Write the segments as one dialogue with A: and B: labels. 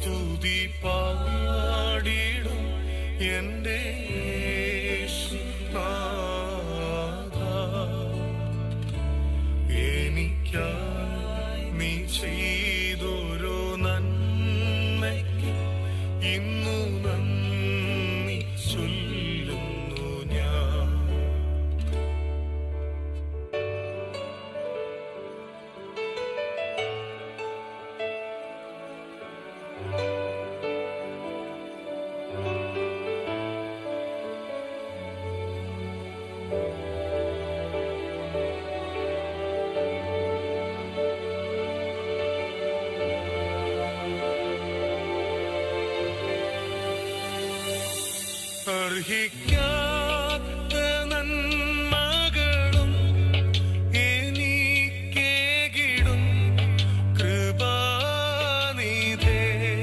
A: സ്തുതി പാടിടും എന്റെ യേശുനാഥാ. എനിക്കായി നീ ചെയ്തൊരു നന്മയ്ക്ക് ഇന്നു നന്ദി ചൊല്ലുന്നു ഞാൻ അർഹിക്കാത്ത നന്മകളും എനിക്കേകിടും കൃപാനിധേ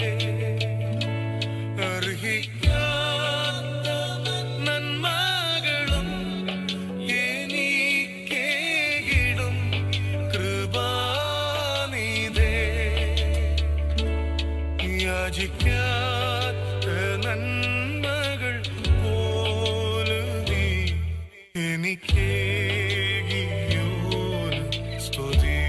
A: അർഹിക്കാത്ത നന്മകളും എനിക്കേകിടും കൃപാനിധേ യാചിക്കാത്ത നന്മകൾ പോലും നീ എനിക്കേകിയോന് സ്തുതി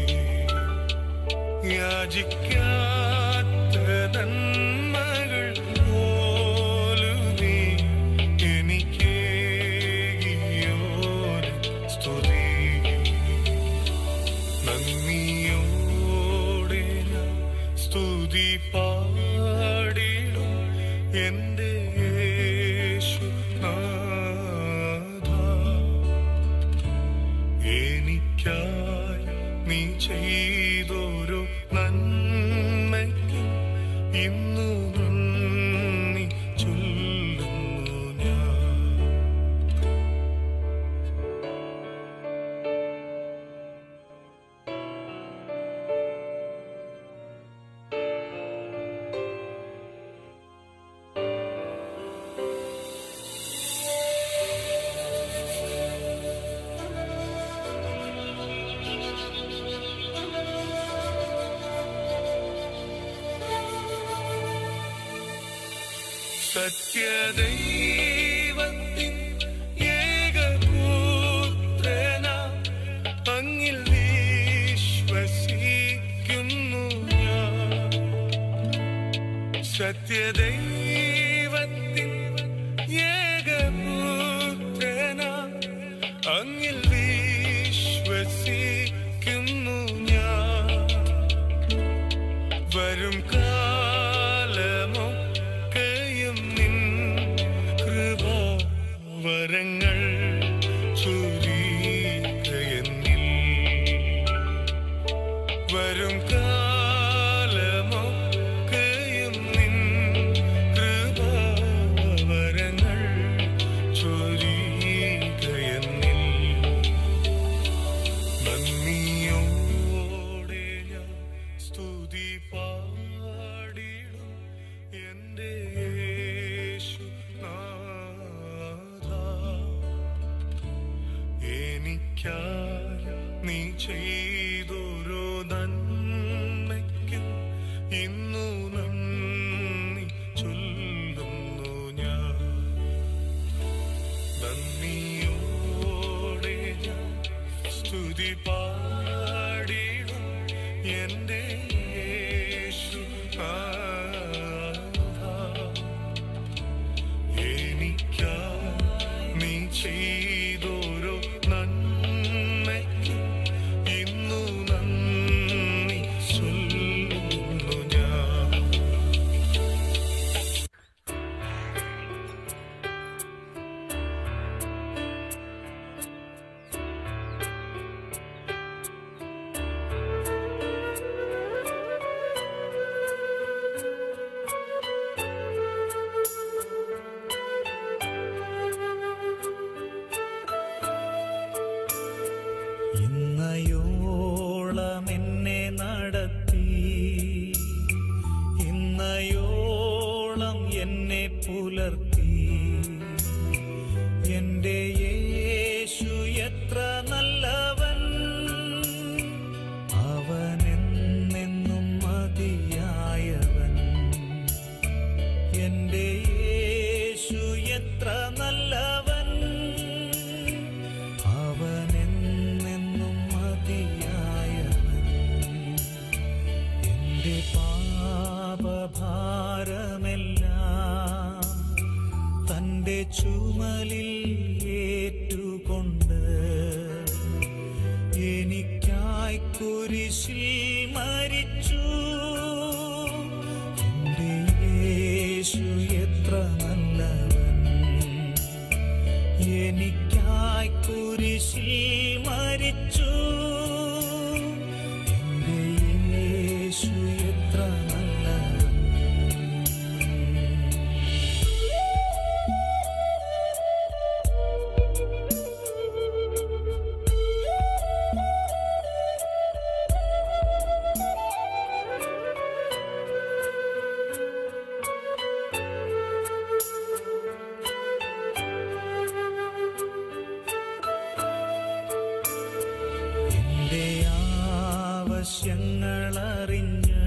A: യാചിക്കാത്ത നന്മകൾ പോലും നീ എനിക്കേകിയോന് സ്തുതി നന്ദിയോടെ ഞാൻ സ്തുതി പാടിടും എന്റെ യേശുനാഥാ. എനിക്കായി നീ ചെയ്തൊരു നന്മയ്ക്ക് ഇന്നു നന്ദി ചൊല്ലുന്നു ഞാൻ സത്യദൈവത്തിൻ ഏകപുത്രന അങ്ങിൽ വിശ്വസിക്കുന്നു ഞാൻ സത്യദൈവത്തിൻ ഏകപുത്രന അങ്ങിൽ വിശ്വസിക്കുന്നു ഞാൻ വരും കാലമൊക്കെയും നിൻ കൃപാവരങ്ങൾ ചുരീകയെന്നിൽ വരും കാലമൊക്കെയും നിൻ കൃപാവരങ്ങൾ ചൊരീകയെന്നിൽ നന്ദിയോടെ ഞാൻ സ്തുതി പാടിടും എന്റെ യേശുനാഥാ. എനിക്കായി നീ ചെയ്തൊരു നന്മയ്ക്ക് ഇന്നു നന്ദി ചൊല്ലുന്നു ഞാൻ നന്ദിയോടെ ഞാൻ സ്തുതി പാടിടും എന്റെ യേശു
B: എന്റെ പാപഭാരമെല്ലാം തന്റെ ചുമലിൽ ഏറ്റുകൊണ്ട് എനിക്കായി കുരിശിൽ മരിച്ചു എന്റെ യേശു എത്ര നല്ലവൻ എനിക്കായി കുരിശിൽ മരിച്ചു എന്റെ യേശു എത്ര നല്ലവൻ എന്റെ ആവശ്യങ്ങളറിഞ്ഞ്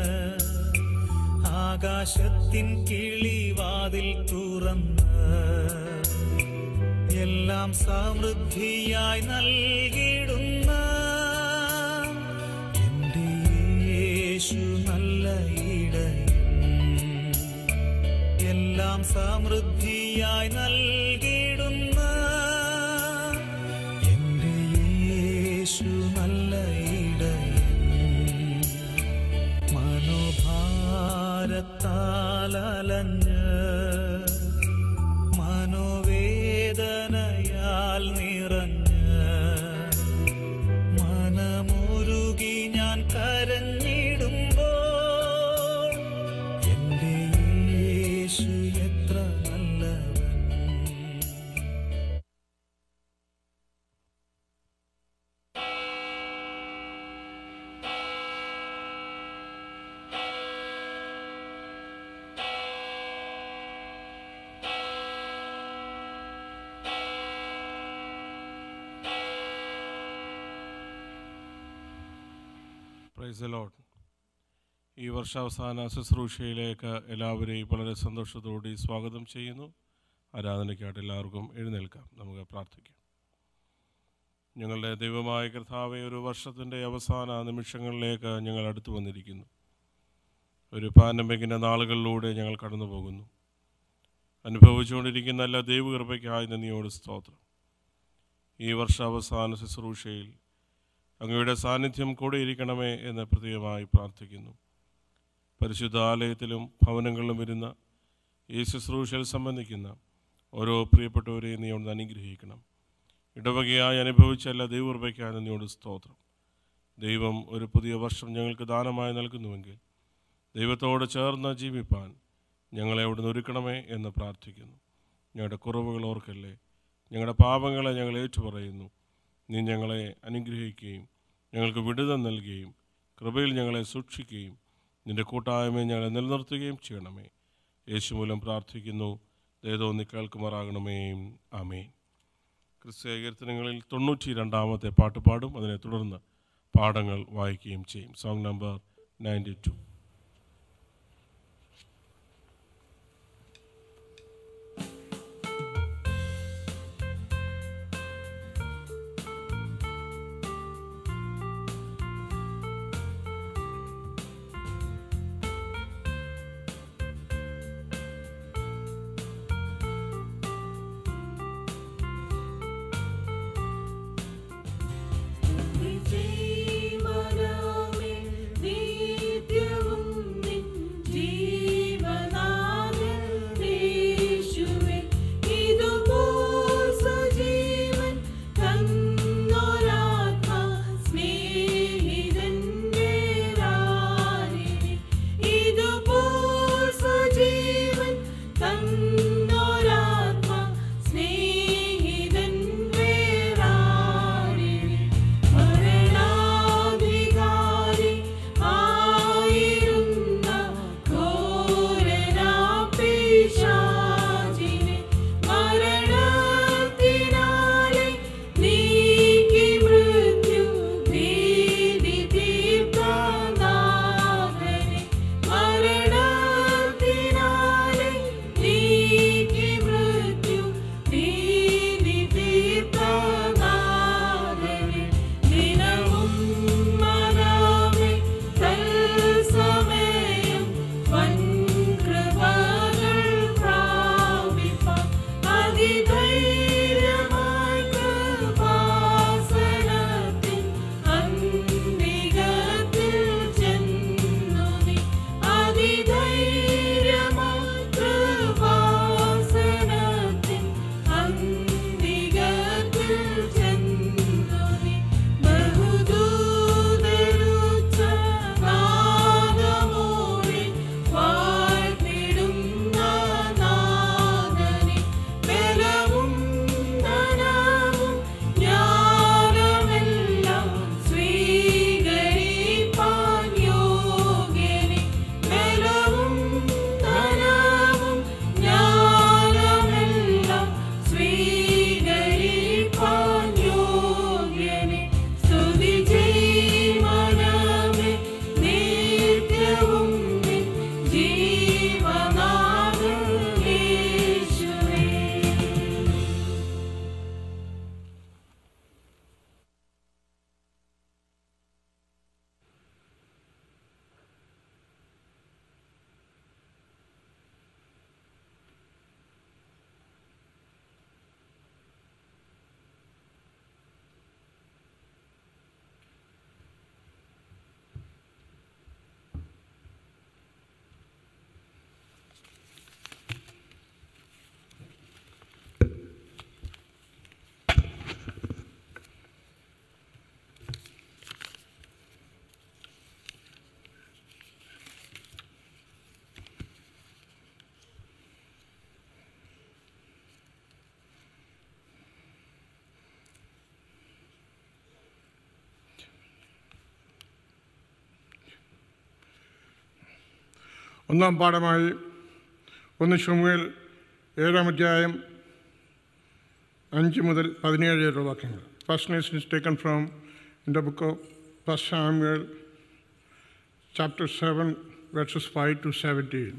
B: ആകാശത്തിൻ കിളിവാതിൽ തുറന്ന് എല്ലാം സമൃദ്ധിയായി നൽകിടുന്ന എന്റെ യേശു നല്ല ഇടയൻ എല്ലാം സമൃദ്ധിയായി നൽകിടുന്ന എന്റെ യേശു നല്ല ഇടയൻ മനോഭാരത്താലഞ്ഞ് മനോവേദനയാൽ നിറഞ്ഞ് മനമുരുകി ഞാൻ കരഞ്ഞിടുമ്പോൾ എന്റെ യേശു എത്ര നല്ലവൻ
C: പ്രൈസ് ലോഡ് ഈ വർഷാവസാന ശുശ്രൂഷയിലേക്ക് എല്ലാവരെയും വളരെ സന്തോഷത്തോടെ സ്വാഗതം ചെയ്യുന്നു ആരാധനയ്ക്കായിട്ട് എല്ലാവർക്കും എഴുന്നേൽക്കാം നമുക്ക് പ്രാർത്ഥിക്കാം ഞങ്ങളുടെ ദൈവമായ കർത്താവെ ഒരു വർഷത്തിൻ്റെ അവസാന നിമിഷങ്ങളിലേക്ക് ഞങ്ങൾ അടുത്തു വന്നിരിക്കുന്നു ഒരു പാൻഡമിക്കിൻ്റെ നാളുകളിലൂടെ ഞങ്ങൾ കടന്നു പോകുന്നു അനുഭവിച്ചുകൊണ്ടിരിക്കുന്ന എല്ലാ ദൈവകൃപയ്ക്കായി നന്ദിയോട് സ്തോത്രം ഈ വർഷാവസാന ശുശ്രൂഷയിൽ അങ്ങയുടെ സാന്നിധ്യം കൂടെ ഇരിക്കണമേ എന്ന് പ്രത്യേകമായി പ്രാർത്ഥിക്കുന്നു പരിശുദ്ധ ആലയത്തിലും ഭവനങ്ങളിലും വരുന്ന ഈ ശുശ്രൂഷയിൽ സംബന്ധിക്കുന്ന ഓരോ പ്രിയപ്പെട്ടവരെയും നീ ഒന്ന് അനുഗ്രഹിക്കണം ഇടവകയായി അനുഭവിച്ച എല്ലാ ദൈവകൃപയ്ക്കായി നന്ദിയോട് സ്തോത്രം ദൈവം ഒരു പുതിയ വർഷം ഞങ്ങൾക്ക് ദാനമായി നൽകുന്നുവെങ്കിൽ ദൈവത്തോട് ചേർന്ന് ജീവിപ്പാൻ ഞങ്ങളെ അവിടുന്ന് ഒരുക്കണമേ എന്ന് പ്രാർത്ഥിക്കുന്നു ഞങ്ങളുടെ കുറവുകൾ ഓർക്കല്ലേ ഞങ്ങളുടെ പാപങ്ങളെ ഞങ്ങൾ ഏറ്റുപറയുന്നു നീ ഞങ്ങളെ അനുഗ്രഹിക്കുകയും ഞങ്ങൾക്ക് വിടുതൽ നൽകുകയും കൃപയിൽ ഞങ്ങളെ സൂക്ഷിക്കുകയും നിന്റെ കൂട്ടായ്മയെ ഞങ്ങളെ നിലനിർത്തുകയും ചെയ്യണമേ യേശു മൂലം പ്രാർത്ഥിക്കുന്നു ദയതോ നീ കേൾക്കുമാറാകണമേ ആമേൻ ക്രിസ്തീയ കീർത്തനങ്ങളിൽ തൊണ്ണൂറ്റി രണ്ടാമത്തെ പാട്ട് പാടും അതിനെ തുടർന്ന് പാഠങ്ങൾ വായിക്കുകയും ചെയ്യും സോങ് നമ്പർ നയൻറ്റി ടു
D: വിജയമനാമേ നിത്യവും ഒന്നാം പാഠമായി ഒന്ന് ഷമുവേൽ ഏഴാം അധ്യായം അഞ്ച് മുതൽ പതിനേഴ് വരെയുള്ള വാക്യങ്ങൾ first lesson is taken from in the book of first Samuel chapter seven verses five to seventeen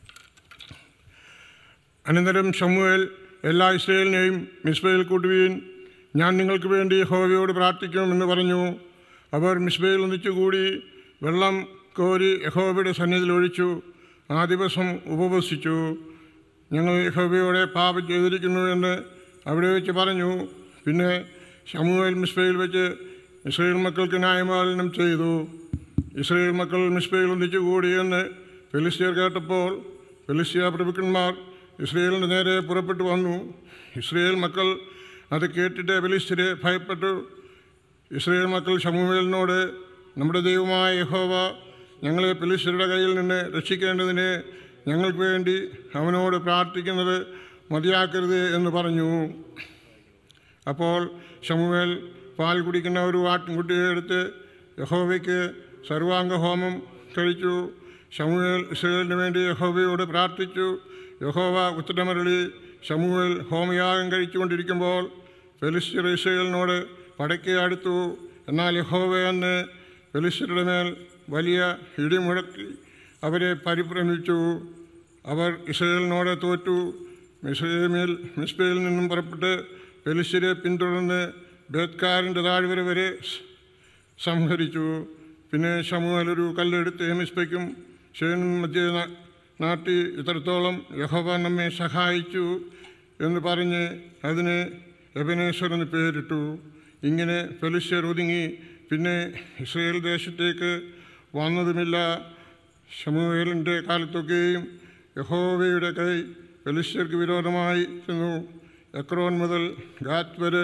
D: അനന്തരം ഷമുവേൽ എല്ലാ ഇസ്രയേലിനെയും മിസ്ബയിൽ കൂട്ടുകയും ഞാൻ നിങ്ങൾക്ക് വേണ്ടി യഹോവയോട് പ്രാർത്ഥിക്കുമെന്ന് പറഞ്ഞു അവർ മിസ്ബയിൽ ഒന്നിച്ചുകൂടി വെള്ളം കോരി യഹോവയുടെ സന്നിധിയിൽ ഒഴിച്ചു ആ ദിവസം ഉപവസിച്ചു ഞങ്ങൾ യഹോവയോടെ പാപം ചെയ്തിരിക്കുന്നു എന്ന് അവിടെ വെച്ച് പറഞ്ഞു പിന്നെ ഷമുവേൽ മിസ്ബയിൽ വെച്ച് ഇസ്രയേൽ മക്കൾക്ക് ന്യായപാലനം ചെയ്തു ഇസ്രയേൽ മക്കൾ മിസ്ബയിൽ ഒന്നിച്ചു കൂടിയെന്ന് ഫെലിസ്തീർ കേട്ടപ്പോൾ ഫെലിസ്തീയ പ്രഭുക്കന്മാർ ഇസ്രയേലിൻ്റെ നേരെ പുറപ്പെട്ടു വന്നു ഇസ്രയേൽ മക്കൾ അത് കേട്ടിട്ട് ഫെലിസ്തീരെ ഭയപ്പെട്ടു ഇസ്രയേൽ മക്കൾ ശമുവേലിനോട് നമ്മുടെ ദൈവമായ യഹോവ ഞങ്ങളെ ഫെലിസ്തീരുടെ കയ്യിൽ നിന്ന് രക്ഷിക്കേണ്ടതിന് ഞങ്ങൾക്ക് വേണ്ടി അവനോട് പ്രാർത്ഥിക്കുന്നത് മതിയാക്കരുത് എന്ന് പറഞ്ഞു അപ്പോൾ ശമുവേൽ പാൽ കുടിക്കുന്ന ഒരു ആട്ടിൻകുട്ടിയെ എടുത്ത് യഹോവയ്ക്ക് സർവാംഗ ഹോമം കഴിച്ചു ശമുവേൽ ഇസ്രയേലിന് വേണ്ടി യഹോവയോട് പ്രാർത്ഥിച്ചു യഹോവ ഉത്തരമരളി ശമുവേൽ ഹോമയാഗം കഴിച്ചുകൊണ്ടിരിക്കുമ്പോൾ ഫെലിസ്തീർ ഇസ്രയേലിനോട് പടയ്ക്ക് അടുത്തു എന്നാൽ യഹോവ എന്ന് ഫെലിസ്തീരുടെ മേൽ വലിയ ഇടിമുഴക്കി അവരെ പരിഭ്രമിച്ചു അവർ ഇസ്രയേലിനോട് തോറ്റു മിസ്രൈമിൽ മിസ്ബയിൽ നിന്നും പുറപ്പെട്ട് ഫെലിസ്തീരെ പിന്തുടർന്ന് ബേത്കാരിൻ്റെ താഴ്വര വരെ സ് സംഹരിച്ചു പിന്നെ ശമുവേൽ ഒരു കല്ലെടുത്ത് മിസ്ബയ്ക്കും ഷേനും മധ്യ ന- നാട്ടി ഇത്രത്തോളം യഹോവ നമ്മെ സഹായിച്ചു എന്ന് പറഞ്ഞ് അതിന് എബനേശ്വർ എന്ന് പേരിട്ടു ഇങ്ങനെ ഫെലിസ്യർ ഒതുങ്ങി പിന്നെ ഇസ്രയേൽ ദേശത്തേക്ക് വന്നതുമില്ല ശമുവേലിൻ്റെ കാലത്തൊക്കെയും യഹോവയുടെ കൈ ഫെലിസ്യർക്ക് വിരോധമായി ചെന്നു എക്രോൻ മുതൽ ഗാത്ത് വരെ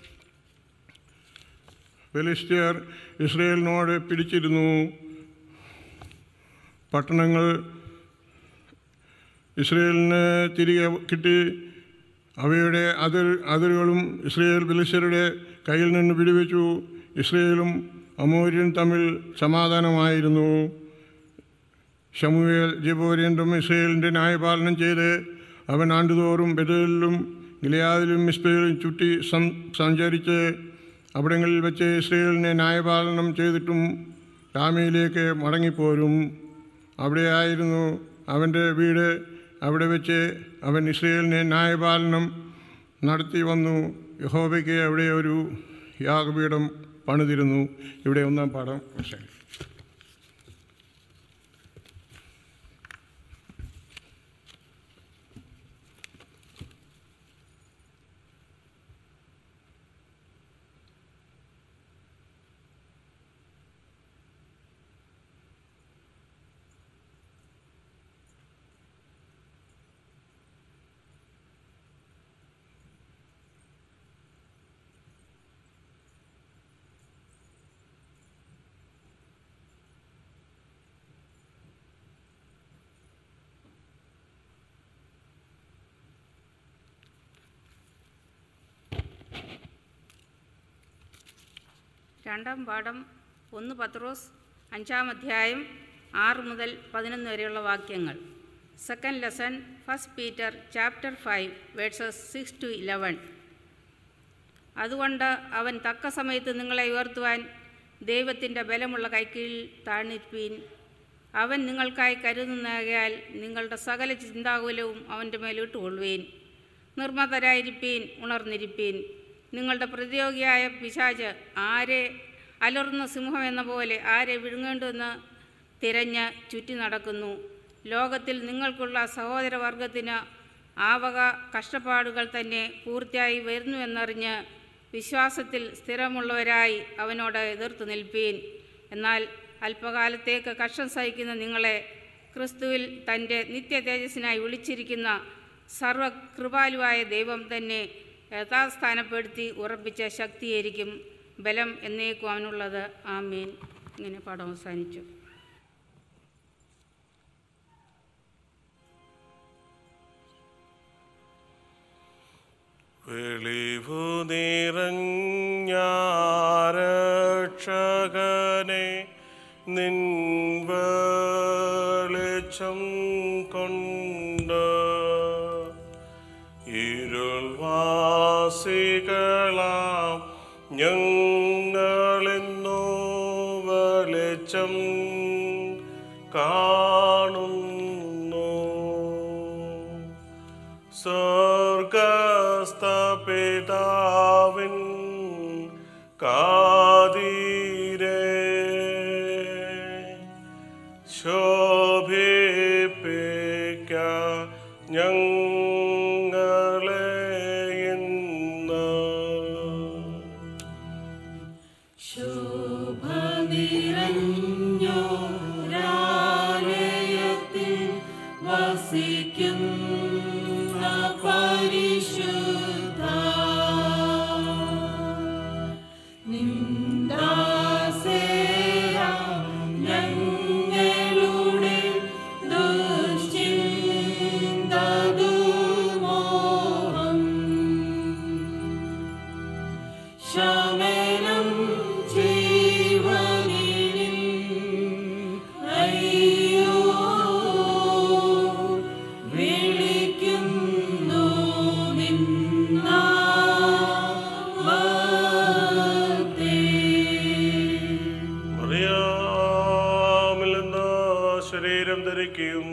D: ഫെലിസ്ത്യർ ഇസ്രയേലിനോട് പിടിച്ചിരുന്നു പട്ടണങ്ങൾ ഇസ്രയേലിന് തിരികെ കിട്ടി അവയുടെ അതിർ അതിരുകളും ഇസ്രയേൽ ഫിലിസ്തീനരുടെ കയ്യിൽ നിന്ന് പിടിവെച്ചു ഇസ്രയേലും അമോര്യൻ തമ്മിൽ സമാധാനമായിരുന്നു ഷമുവേൽ ജബോര്യൻ്റും ഇസ്രയേലിൻ്റെ ന്യായപാലനം ചെയ്ത് അവൻ ആണ്ടുതോറും ബദലിലും ഗിലിയാദിലും മിസ്ബയിലും ചുറ്റി സം സഞ്ചരിച്ച് അവിടങ്ങളിൽ വെച്ച് ഇസ്രയേലിനെ ന്യായപാലനം ചെയ്തിട്ടും രാമയിലേക്ക് മടങ്ങിപ്പോരും അവിടെയായിരുന്നു അവൻ്റെ വീട് അവിടെ വെച്ച് അവൻ ഇസ്രയേലിനെ ന്യായപാലനം നടത്തി വന്നു യഹോബയ്ക്ക് അവിടെ ഒരു യാഗപീഠം പണിതിരുന്നു ഇവിടെ ഒന്നാം പാഠം അവസാനിക്കും
E: രണ്ടാം പാഠം ഒന്ന് പത്രോസ് അഞ്ചാം അധ്യായം ആറ് മുതൽ പതിനൊന്ന് വരെയുള്ള വാക്യങ്ങൾ second lesson first Peter chapter five verses six to eleven അതുകൊണ്ട് അവൻ തക്ക സമയത്ത് നിങ്ങളെ ഉയർത്തുവാൻ ദൈവത്തിൻ്റെ ബലമുള്ള കൈക്കീഴിൽ താഴ്ന്നിരിപ്പീൻ അവൻ നിങ്ങൾക്കായി കരുതുന്നതായാൽ നിങ്ങളുടെ സകല ചിന്താകുലവും അവൻ്റെ മേൽ ഇട്ടുകൊള്ളുവീൻ നിർമ്മതരായിരിപ്പീൻ ഉണർന്നിരിപ്പീൻ നിങ്ങളുടെ പ്രതിയോഗിയായ പിശാച് ആരെ അലറുന്ന സിംഹം എന്ന പോലെ ആരെ വിഴുങ്ങേണ്ടുവെന്ന് തിരഞ്ഞ് ചുറ്റി നടക്കുന്നു ലോകത്തിൽ നിങ്ങൾക്കുള്ള സഹോദരവർഗത്തിന് ആവക കഷ്ടപ്പാടുകൾ തന്നെ പൂർത്തിയായി വരുന്നുവെന്നറിഞ്ഞ് വിശ്വാസത്തിൽ സ്ഥിരമുള്ളവരായി അവനോട് എതിർത്ത് നിൽപ്പീൻ എന്നാൽ അല്പകാലത്തേക്ക് കഷ്ടം സഹിക്കുന്ന നിങ്ങളെ ക്രിസ്തുവിൽ തൻ്റെ നിത്യ തേജസ്സിനായി വിളിച്ചിരിക്കുന്ന സർവകൃപാലുവായ ദൈവം തന്നെ യഥാസ്ഥാനപ്പെടുത്തി ഉറപ്പിച്ച ശക്തിയായിരിക്കും ബലം എന്നേക്കും അവനുള്ളത് ആമീൻ ഇങ്ങനെ പാഠം അവസാനിച്ചു
C: വെളിവു നിറഞ്ഞാരക്ഷകനെ നിൻവളെ വെളിച്ചം കൊണ്ട് ഇരുൾവാസികളാം ഞങ്ങളിന്നോ വെളിച്ചം കാണുന്നു സ്വർഗസ്ഥ പിതാവിൻ കാതീരേ ശോഭിപ്പിക്ക ഞങ്ങളെ ഇന്ന്
F: ശോഭനിറഞ്ഞോരാലയത്തിൽ വസിക്കുന്ന പരിശുദ്ധ നിന്ദാസേയ ഞങ്ങളുടെ ദുശ്ചിന്തതുമോഹം ശമനം ജീവനിൽ അയ്യോ വിളിക്കുന്നു നിന്നാമത്തെ
C: മറിയാമിൽ നിന്ന് ശരീരം ധരിക്കും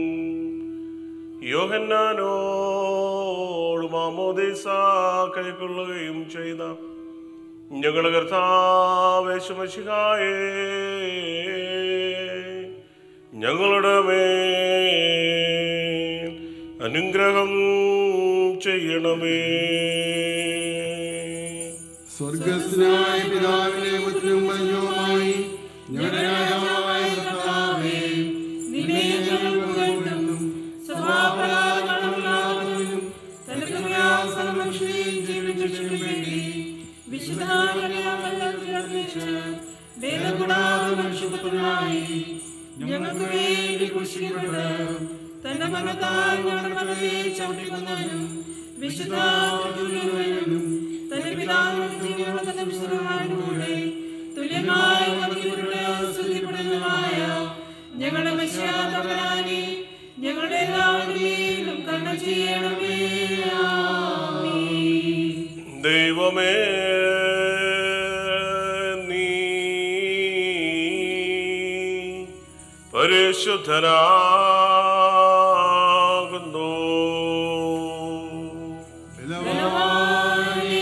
C: യോഹന്നാനോട് മാമോദീസ കൈക്കൊള്ളുകയും ചെയ്ത ഞങ്ങളുടെ കർത്താവേശമശിഹായേ ഞങ്ങളുടെ മേൽ അനുഗ്രഹം ചെയ്യണമേ
G: സ്വർഗസ്ഥനായ പിതാവിനെ പുത്രനും പരമവുമായി ഞങ്ങളുടെ രാജാവായ കർത്താവേ,
F: നിന്നെ ഞങ്ങൾ പുകഴ്ത്തുന്നു. സ്വഭാവപ്രകാരമുള്ളവനും തനിക്ക് പ്രയാസം മനുഷ്യരെയും ജീവിതത്തിനും വേണ്ടി വിശുദ്ധനാമങ്ങളെല്ലാം തിരഞ്ഞെടുത്ത് വേദകൂടാതെ മനുഷ്യപുത്രനായി ഞങ്ങൾക്ക് വേണ്ടി കുരിശിക്കപ്പെട്ട് തന്റെ മരണത്താൽ ഞങ്ങളുടെ പദവിയെ ചവിട്ടിക്കുന്നവനും വിശുദ്ധ തൃത്വത്തിലും തന്റെ പിതാവിന്റെ ജീവനുള്ള തന്റെ വിശുദ്ധനായോടുകൂടെ തുല്യമായി മതിയുടെ സ്തുതിപ്പെടുന്നതുമായ ഞങ്ങളുടെ മനുഷ്യാതപരാനെ ഞങ്ങളുടെ എല്ലാവരുടെയും കണ്ണ ചെയ്യണമേ ആമീൻ.
C: ദൈവമേ നീ പരിശുദ്ധനാകുന്നു
F: ബലവാനേ,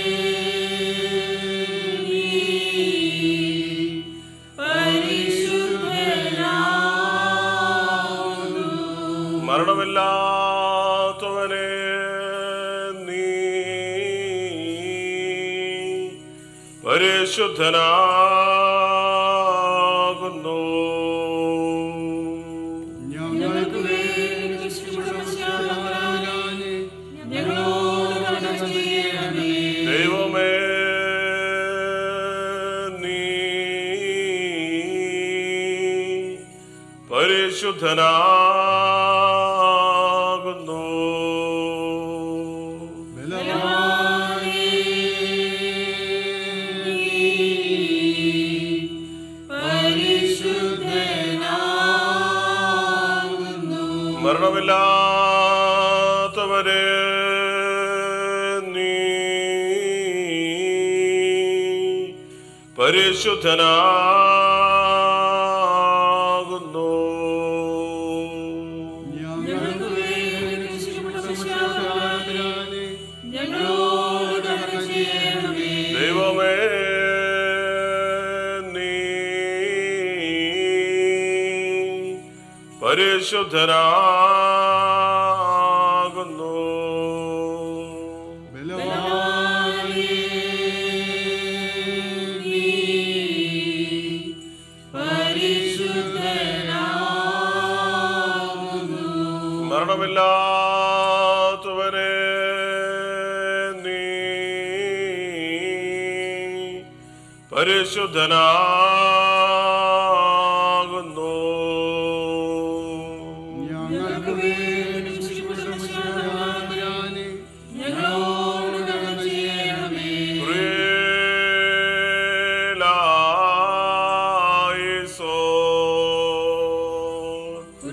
F: നീ പരിശുദ്ധനാകുന്നു.
C: മരണമില്ലാത്തവനെ നീ പരിശുദ്ധനാകുന്നു
F: ഞങ്ങൾക്ക് വേണ്ടി കൃഷ്ണയുടെ മനുഷ്യാതപരാനെ ഞങ്ങളോട് കരുണ ചെയ്യണമേ
C: ദൈവമേ നീ പരിശുദ്ധനാകുന്നു
F: ബലവാനേ, നീ പരിശുദ്ധനാകുന്നു.
C: മരണമില്ലാത്തവരെ നീ പരിശുദ്ധനാകുന്നു
F: ഞങ്ങൾക്ക് വേണ്ടി കൃഷ്ണയുടെ മനുഷ്യാതപരാനെ ഞങ്ങളോട് കരുണ ചെയ്യണമേ
C: ദൈവമേ നീ പരിശുദ്ധനാകുന്നു
F: ബലവാനേ, നീ പരിശുദ്ധനാകുന്നു.
C: മരണമില്ലാത്തവരെ നീ പരിശുദ്ധനാകുന്നു
G: ഞങ്ങൾക്ക് വേണ്ടി കൃഷ്ണയുടെ മനുഷ്യാതപരാനെ
F: ഞങ്ങളോട് കരുണ ചെയ്യണമേ
C: പ്രിയലായിസോൻ.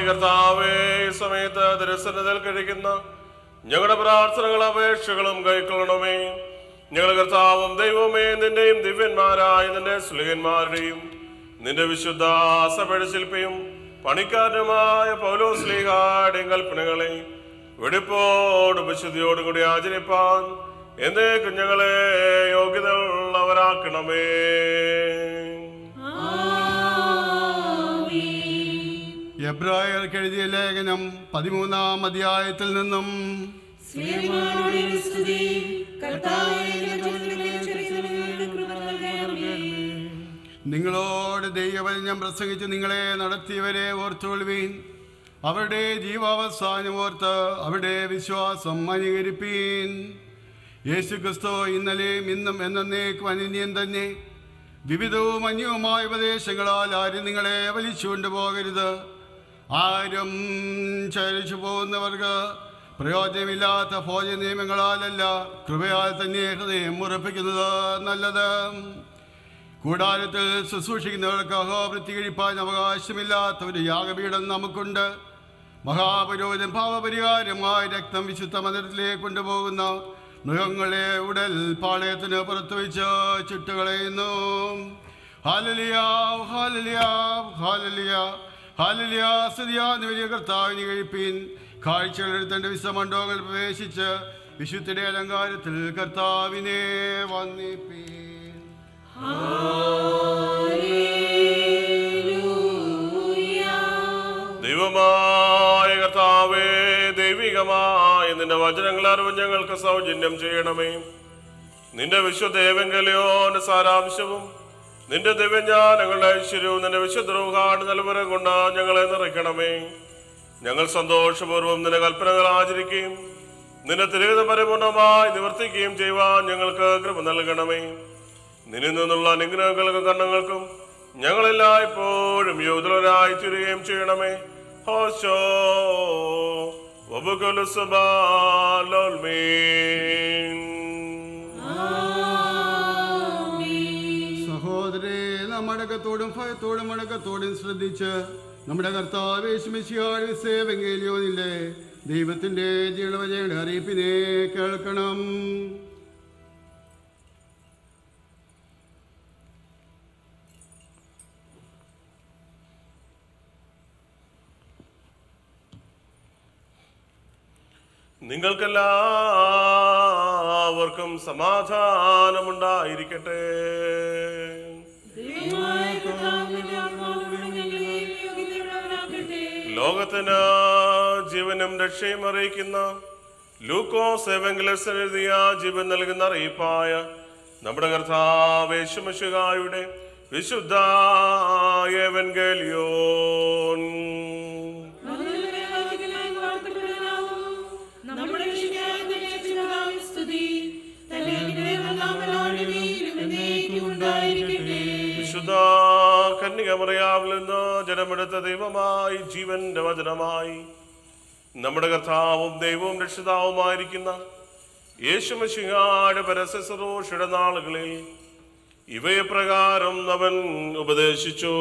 C: കർത്താവേ ഈ സമയത്ത് ദരസനതൽ കഴിക്കുന്ന ഞങ്ങളുടെ പ്രാർത്ഥനകളും അപേക്ഷകളും കൈക്കൊള്ളണമേ ഞങ്ങളുടെ കർത്താവും ദൈവമേ നിന്റെയും ദിവ്യന്മാരായ നിന്റെ സ്ലിഹന്മാരുടെയും നിന്റെ വിശുദ്ധ സഭയുടെ പണിക്കാരനുമായ പൗലോസ്ലിഹാടെയും കൽപ്പനകളെ വെടിപ്പോടും വിശുദ്ധിയോടും കൂടി ആചരിപ്പാൻ എന്നേ കുഞ്ഞുങ്ങളെ യോഗ്യത ഉള്ളവരാക്കണമേ
G: എബ്രായർക്ക് എഴുതിയ ലേഖനം പതിമൂന്നാം അധ്യായത്തിൽ നിന്നും
F: സ്നേഹമാനോടെ സ്തുതി കർത്താവേ ഞങ്ങളുടെ ചെറിയ കൃപ നൽകണമേ
G: നിങ്ങളോട് ദൈവവചനം പ്രസംഗിച്ച് നിങ്ങളെ നടത്തിയവരെ ഓർത്തുകൊള്ളുവീൻ അവരുടെ ജീവാവസാനം ഓർത്ത് അവരുടെ വിശ്വാസം അനുകരിപ്പീൻ യേശു ക്രിസ്തു ഇന്നലെയും ഇന്നും എന്നേക്കും അനന്യം തന്നെ വിവിധവും അന്യവുമായ ഉപദേശങ്ങളാൽ ആരും നിങ്ങളെ വലിച്ചുകൊണ്ട് പോകരുത് ആരും ചരിച്ചു പോകുന്നവർക്ക് പ്രയോജനമില്ലാത്ത ഭോജന നിയമങ്ങളാലല്ല കൃപയാൽ തന്നെ ഹൃദയം ഉറപ്പിക്കുന്നത് നല്ലത് കൂടാരത്തിൽ ശുശ്രൂഷിക്കുന്നവർക്ക് അഹോവൃത്തി കഴിപ്പാൻ അവകാശമില്ലാത്ത ഒരു യാഗപീഠം നമുക്കുണ്ട് മഹാപുരോഹിതൻ ഭാവപരിഹാരമായ രക്തം വിശുദ്ധ മന്ദിരത്തിലേക്ക് കൊണ്ടുപോകുന്ന മൃഗങ്ങളെ ഉടൽ പാളയത്തിന് പുറത്തു വെച്ച് ചുട്ടുകളയുന്നു ഹാലലിയാ ഹാലലിയാ ഹാലലിയാ ഹാലലിയാ സ്തുതിയാന്ന് വലിയ കർത്താവിന് കഴിപ്പീൻ കാഴ്ചകളെടുത്തേണ്ട വിശ്വമണ്ഡപങ്ങൾ പ്രവേശിച്ച് വിശുദ്ധയുടെ അലങ്കാരത്തിൽ കർത്താവിനെ വന്നിപ്പീൻ
C: ദൈവമായ കർത്താവേ ദൈവികമായ നിന്റെ വചനങ്ങൾ അറിവ് ഞങ്ങൾക്ക് സൗജന്യം ചെയ്യണമേ നിന്റെ വിശ്വദേവങ്കലയോന്റെ സാരാംശവും നിന്റെ ദിവ്യജ്ഞാനങ്ങളുടെ ഐശ്വര്യവും നിന്റെ വിശുദ്ധരൂഹാട് നിലവരം കൊണ്ട് ഞങ്ങളെ നിറയ്ക്കണമേ ഞങ്ങൾ സന്തോഷപൂർവ്വം നിന്റെ കൽപ്പനകൾ ആചരിക്കുകയും നിന്റെ തിരുവിത പരിപൂർണമായി നിവർത്തിക്കുകയും ചെയ്യുവാൻ ഞങ്ങൾക്ക് കൃപ നൽകണമേ നിന്നിൽ നിന്നുള്ള അനുഗ്രഹങ്ങൾക്കും കണ്ണങ്ങൾക്കും ഞങ്ങളെല്ലായ്പ്പോഴും യോഗ്യരായി തീരുകയും ചെയ്യണമേ ഹോശോ
G: സഹോദരെ നാം അടക്കത്തോടും ഭയത്തോടും അടക്കത്തോടും ശ്രദ്ധിച്ച് നമ്മുടെ കർത്താവേശുമിശിയാഴ് സേവങ്കേലിയോനില്ലേ ദൈവത്തിന്റെ ജീവവചയുടെ അറിയിപ്പിനെ കേൾക്കണം
C: നിങ്ങൾക്കെല്ലാവർക്കും സമാധാനമുണ്ടായിരിക്കട്ടെ
F: ദൈവമായ കർത്താവിന്റെ ആത്മാവിനോട് ഞങ്ങളെ യോഗ്യതയുള്ളവരാക്കട്ടെ
C: ലോകത്തിന് ജീവനും രക്ഷയും അറിയിക്കുന്ന ലൂക്കോ സേവങ്കിലസ് എഴുതിയ ജീവൻ നൽകുന്ന അറിയിപ്പായ നമ്മുടെ കർത്താവേശുമശുകായുടെ വിശുദ്ധ ഏവൻഗേലിയോൻ
F: നമ്മുടെ വാഴ്ത്തകളായി വാഴ്ത്തപ്പെടാനാവുന്നു. നമ്മുടെ രക്ഷകനായ ദൈവത്തിനായി സ്തുതി തന്റെ അനുഗ്രഹങ്ങൾ നാം എല്ലാവരുടെയും എന്നേക്കും ഉണ്ടായിരിക്കട്ടെ
C: വിശുദ്ധ കന്യകമറിയാവിൽ നിന്ന് ജനമെടുത്ത ദൈവമായി ജീവന്റെ വചനമായി നമ്മുടെ കർത്താവും ദൈവവും രക്ഷിതാവുമായിരിക്കുന്ന യേശുമശിഹാട് പരസ്യസറോഷയുടെ നാളുകളിൽ ഇവയെ പ്രകാരം അവൻ ഉപദേശിച്ചു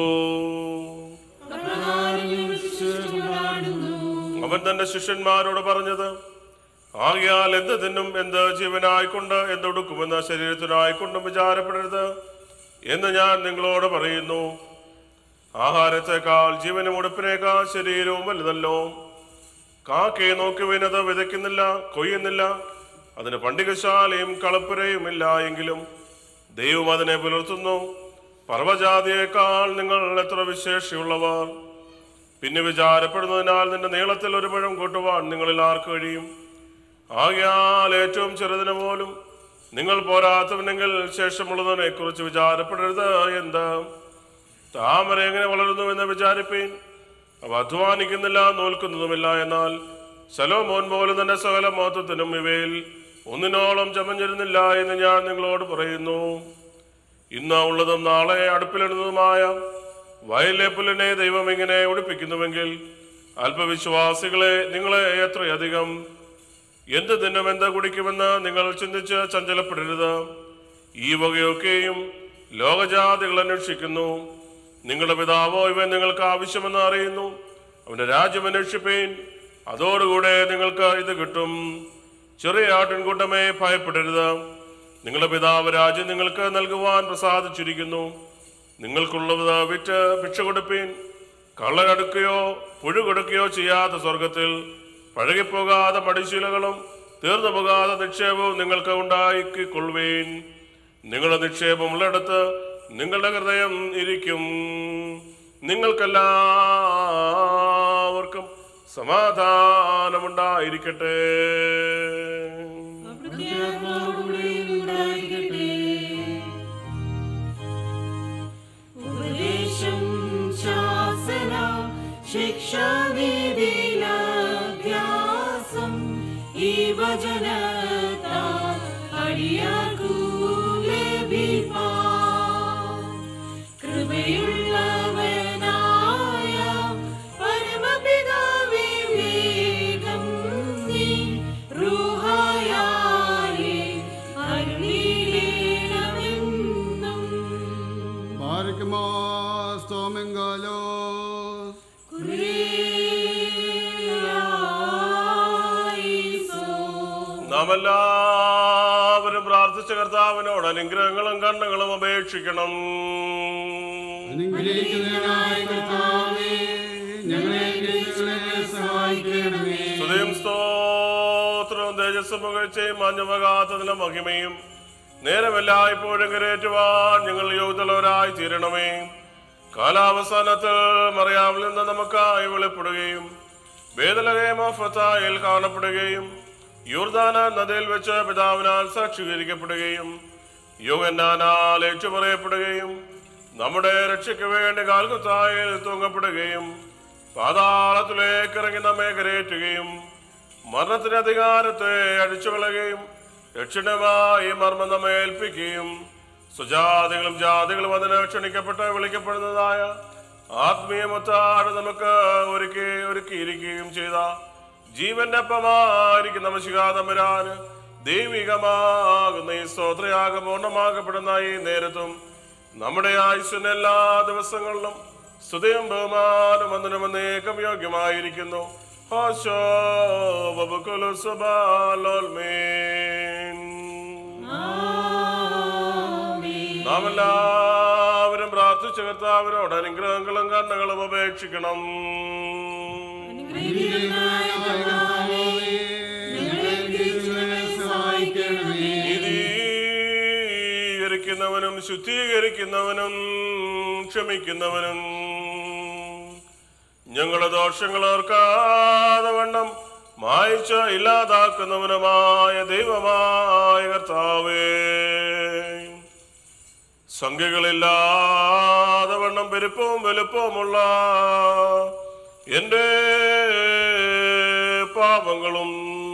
C: അവൻ തന്റെ ശിഷ്യന്മാരോട് പറഞ്ഞത് ആകിയാൽ എന്ത് തിന്നും എന്ത് ജീവനായിക്കൊണ്ട് എന്തൊടുക്കുമെന്ന ശരീരത്തിനായിക്കൊണ്ടും വിചാരപ്പെടരുത് എന്ന് ഞാൻ നിങ്ങളോട് പറയുന്നു ആഹാരത്തെക്കാൾ ജീവനും ഉടുപ്പിനേക്കാൾ ശരീരവും വലുതല്ലോ കാക്കയെ നോക്കി വീണത് വിതയ്ക്കുന്നില്ല കൊയ്യുന്നില്ല അതിന് പണ്ടികശാലയും കളപ്പുരയും ഇല്ല എങ്കിലും ദൈവം അതിനെ പുലർത്തുന്നു പർവ്വജാതിയേക്കാൾ നിങ്ങൾ എത്ര വിശേഷിയുള്ളവർ പിന്നെ വിചാരപ്പെടുന്നതിനാൽ നിന്റെ നീളത്തിൽ ഒരു പഴം കൂട്ടുവാൻ നിങ്ങളിൽ ആർക്ക് കഴിയും ആകയാൽ ഏറ്റവും ചെറുതിന് പോലും നിങ്ങൾ പോരാത്തവനെങ്കിൽ ശേഷമുള്ളതിനെ കുറിച്ച് വിചാരപ്പെടരുത് എന്ത് താമര എങ്ങനെ വളരുന്നു എന്ന് വിചാരിപ്പീൻ അവ അധ്വാനിക്കുന്നില്ല നോൽക്കുന്നതുമില്ല എന്നാൽ ശലോമോൻ പോലും തന്റെ സകല മഹത്വത്തിനും ഇവയിൽ ഒന്നിനോളം ചമഞ്ഞിരുന്നില്ല എന്ന് ഞാൻ നിങ്ങളോട് പറയുന്നു ഇന്ന് ഉള്ളതും നാളെ അടുപ്പിലിടുന്നതുമായ വയലിലെ പുല്ലിനെ ദൈവം ഇങ്ങനെ ഒടിപ്പിക്കുന്നുവെങ്കിൽ അല്പവിശ്വാസികളെ നിങ്ങളെ എത്രയധികം എന്ത് തിന്നും എന്ത് കുടിക്കുമെന്ന് നിങ്ങൾ ചിന്തിച്ച് ചഞ്ചലപ്പെടരുത് ഈ വകയൊക്കെയും ലോകജാതികൾ അന്വേഷിക്കുന്നു നിങ്ങളുടെ പിതാവോ ഇവ നിങ്ങൾക്ക് ആവശ്യമെന്ന് അറിയുന്നു അവന്റെ രാജ്യം അന്വേഷിപ്പീൻ അതോടുകൂടെ നിങ്ങൾക്ക് ഇത് കിട്ടും ചെറിയ ആട്ടിൻകൂട്ടമേ ഭയപ്പെടരുത് നിങ്ങളുടെ പിതാവ് രാജ്യം നിങ്ങൾക്ക് നൽകുവാൻ പ്രസാദിച്ചിരിക്കുന്നു നിങ്ങൾക്കുള്ളത് വിറ്റ് ഭിക്ഷ കൊടുപ്പീൻ കള്ളനടുക്കുകയോ പുഴു കൊടുക്കുകയോ ചെയ്യാത്ത സ്വർഗത്തിൽ പഴകിപ്പോകാതെ മടിശീലകളും തീർന്നു പോകാതെ നിക്ഷേപവും നിങ്ങൾക്ക് ഉണ്ടായിക്കൊള്ളുവീൻ നിങ്ങളുടെ നിക്ഷേപം ഉള്ളിടത്ത് നിങ്ങളുടെ ഹൃദയം ഇരിക്കും നിങ്ങൾക്കെല്ലാവർക്കും സമാധാനമുണ്ടായിരിക്കട്ടെ
F: ഉപദേശം ശാസന ശിക്ഷാവിധിലഭ്യാസം ഈ വചനത്താൽ അടിയാർക്കു ലഭിപ്പാ കൃപയുള്ളവനായ പരമപിതാവേ വേഗം നീ റൂഹായാലേ അരുളിയിടണമെന്നും
G: Parkmas Domingalos.
C: നാം എല്ലാവരും പ്രാർത്ഥിച്ച കർത്താവിനോട് അനുഗ്രഹങ്ങളും കണ്ണുകളും അപേക്ഷിക്കണം
G: അനുഗ്രഹിക്കുന്നതിനായ കർത്താവേ, ഞങ്ങളെ ഗ്രഹിച്ചുകളെ സഹായിക്കണമേ
C: സ്തുതിയും സ്തോത്രവും തേജസ്സും പുകഴ്ചയും മഞ്ഞുപകാത്തതിന്റെ മഹിമയും നേരമെല്ലായ്പ്പോഴും കരേറ്റുവാൻ ഞങ്ങൾ യോഗ്യതയുള്ളവരായി തീരണമേ കാലാവസാനത്തിൽ മറിയാവിൽ നിന്ന് നമുക്കായി വെളിപ്പെടുകയും വേദലകേമഫത്തായിൽ കാണപ്പെടുകയും യൂർദാന നദിയിൽ വെച്ച് പിതാവിനാൽ സാക്ഷീകരിക്കപ്പെടുകയും യോഗന്നാനാൽ ഏറ്റുപറയപ്പെടുകയും നമ്മുടെ രക്ഷയ്ക്ക് വേണ്ടി കാൽകുത്തായിൽ തൂങ്ങപ്പെടുകയും പാതാളത്തിലേക്ക് ഇറങ്ങി നമ്മെ കരയേറ്റുകയും മരണത്തിന്റെ അധികാരത്തെ അടിച്ചുകളയുകയും രക്ഷണമായി മർമ്മം നമ്മെ ഏൽപ്പിക്കുകയും സുജാതികളും ജാതികളും അതിന് ക്ഷണിക്കപ്പെട്ട് വിളിക്കപ്പെടുന്നതായ ആത്മീയമൊത്താട് നമുക്ക് ഒരുക്കി ഒരുക്കിയിരിക്കുകയും ചെയ്ത ജീവന്റെ അപ്പമായിരിക്കുന്ന മഷികാതമ്പരാന് ദൈവികമാകുന്ന ഈ സ്തോത്രയാഗം പൂർണ്ണമാക്കപ്പെടുന്ന ഈ നേരത്തും നമ്മുടെ ആയുസ്സിന് എല്ലാ ദിവസങ്ങളിലും സ്തുതിയും ബഹുമാനം വന്ദനം എന്നേകം യോഗ്യമായിരിക്കുന്നു ഹോശോ വബുക്കുലു സുബാലോൽമീൻ. നാം എല്ലാവരും പ്രാർത്ഥിച്ച കർത്താവിനോട് അനുഗ്രഹങ്ങളും കണ്ണുകളും അപേക്ഷിക്കണം നീതീകരിക്കുന്നവനും ശുദ്ധീകരിക്കുന്നവനും ക്ഷമിക്കുന്നവനും ഞങ്ങളുടെ ദോഷങ്ങൾ ഓർക്കാതെ വണ്ണം മായിച്ച ഇല്ലാതാക്കുന്നവനുമായ ദൈവമായ കർത്താവേ സംഖ്യകളില്ലാതെ വണ്ണം പെരുപ്പവും വലുപ്പവുമുള്ള എൻ്റെ പാപങ്ങളും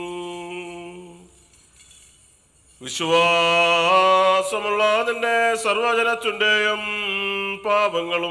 C: വിശ്വാസമുള്ള അതിൻ്റെ സർവജനത്തിൻ്റെയും പാപങ്ങളും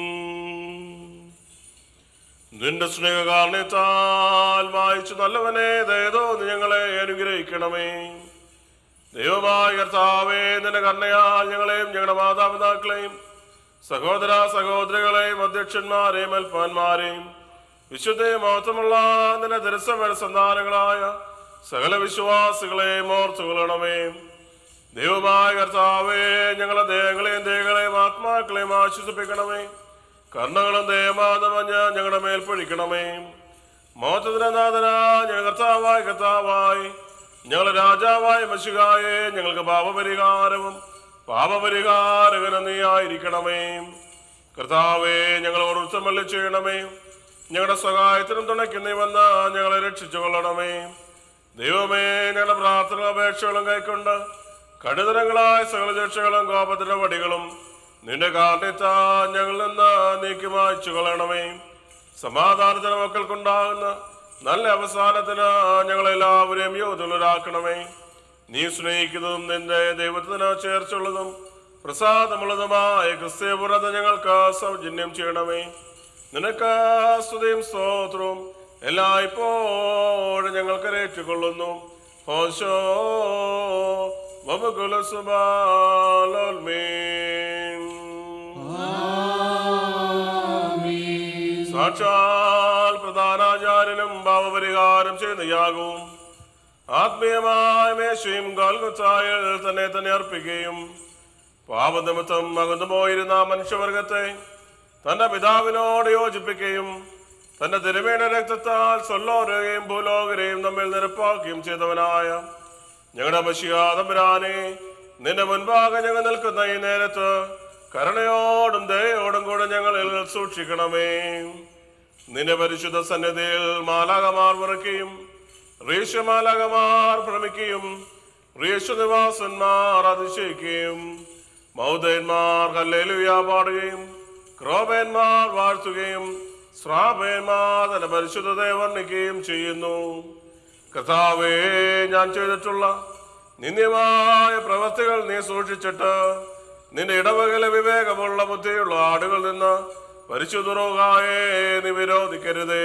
C: നിന്റെ സ്നേഹകാരണത്താൽ വായിച്ചു നല്ലവനെ ദയതോ നീ ഞങ്ങളെ അനുഗ്രഹിക്കണമേ ദൈവമായ കർത്താവേ നിന്റെ കർണയാൽ ഞങ്ങളെയും ഞങ്ങളുടെ മാതാപിതാക്കളെയും സഹോദര സഹോദരികളെയും അധ്യക്ഷന്മാരെയും അൽപ്പാന്മാരെയും വിശുദ്ധയും മഹത്വമുള്ള നിന്റെ ദരസമര സന്താനങ്ങളായ സകല വിശ്വാസികളെയും ഓർത്തുകൊള്ളണമേ ദൈവമായ കർത്താവേ ഞങ്ങളുടെ ദേഹങ്ങളെയും ദേഹങ്ങളെയും ആത്മാക്കളെയും ആശ്വസിപ്പിക്കണമേ കർണകളും ദേഹമാതമഞ്ഞ് ഞങ്ങളുടെ മേൽ പൊഴിക്കണമേ മോചനനാഥനാ ഞങ്ങൾ കർത്താവായ കർത്താവായി ഞങ്ങൾ രാജാവായ മശുകായെ ഞങ്ങൾക്ക് പാപപരിഹാരവും പാപപരിഹാരകനും നീ ആയിരിക്കണമേ കർത്താവേ ഞങ്ങളോട് ഉത്തമല്ല ചെയ്യണമേ ഞങ്ങളുടെ സഹായത്തിനും തുണയ്ക്കുന്നേ വന്ന് ഞങ്ങളെ രക്ഷിച്ചു കൊള്ളണമേ ദൈവമേ ഞങ്ങളുടെ പ്രാർത്ഥന അപേക്ഷകളും കൈക്കൊണ്ട് കടുതരങ്ങളായ സകല ശിക്ഷകളും കോപത്തിന്റെ വടികളും നിന്റെ കാരണത്താ ഞങ്ങളിൽ നിന്ന് നീക്കി മായ്ച്ചു കൊള്ളണമേ സമാധാനത്തിന് മക്കൾക്കുണ്ടാകുന്ന നല്ല അവസാനത്തിന് ഞങ്ങളെല്ലാവരെയും യോധുലരാക്കണമേ നീ സ്നേഹിക്കുന്നതും നിന്റെ ദൈവത്തിന് ചേർച്ചുള്ളതും പ്രസാദമുള്ളതുമായ ക്രിസ്ത്യപുരത ഞങ്ങൾക്ക് സൗജന്യം ചെയ്യണമേ നിനക്ക് സ്തുതിയും സ്തോത്രവും എല്ലായ്പ്പോഴും ഞങ്ങൾക്ക് ഏറ്റുകൊള്ളുന്നു ഹോശോ സാക്ഷാ പ്രധാനാചാര്യനും ഭാവപരിഹാരം ചെയ്യുന്ന യാഗവും ആത്മീയമായ മേശയും ഗാൽഗുത്തായിൽ തന്നെ തന്നെ അർപ്പിക്കുകയും പാപനിമിത്തം അകന്നു പോയിരുന്ന മനുഷ്യവർഗത്തെ തന്റെ പിതാവിനോട് യോജിപ്പിക്കുകയും തന്റെ തിരുമേണ രക്തത്താൽ സ്വല്ലോരെയും ഭൂലോകരെയും തമ്മിൽ നിരപ്പാക്കുകയും ചെയ്തവനായ ഞങ്ങളുടെ മഷിയാതമ്പുരാനെ നിന്റെ മുൻപാകെ ഞങ്ങൾ നിൽക്കുന്ന ഈ നേരത്ത് കരുണയോടും ദയോടും കൂടെ ഞങ്ങളിൽ സൂക്ഷിക്കണമേ നിന്റെ പരിശുദ്ധ സന്നിധിയിൽ മാലാകമാർ വിറയ്ക്കുകയും റീശമാലാകമാർ ഭ്രമിക്കുകയും റീശനിവാസന്മാർ അതിശയിക്കുകയും മൗദയന്മാർ കല്ലേലുയ പാടുകയും ക്രോപേന്മാർ വാഴ്ത്തുകയും ശ്രാപേന്മാർ തന്റെ പരിശുദ്ധതയെ വർണ്ണിക്കുകയും ചെയ്യുന്നു കർത്താവേ ഞാൻ ചെയ്തിട്ടുള്ള നിന്ദ്യമായ പ്രവൃത്തികൾ നീ സൂക്ഷിച്ചിട്ട് നിന്റെ ഇടവകലെ വിവേകമുള്ള ബുദ്ധിയുള്ള ആടുകളിൽ നിന്ന് പരിശുദ്ധരോഗായെ നീ വിരോധിക്കരുതേ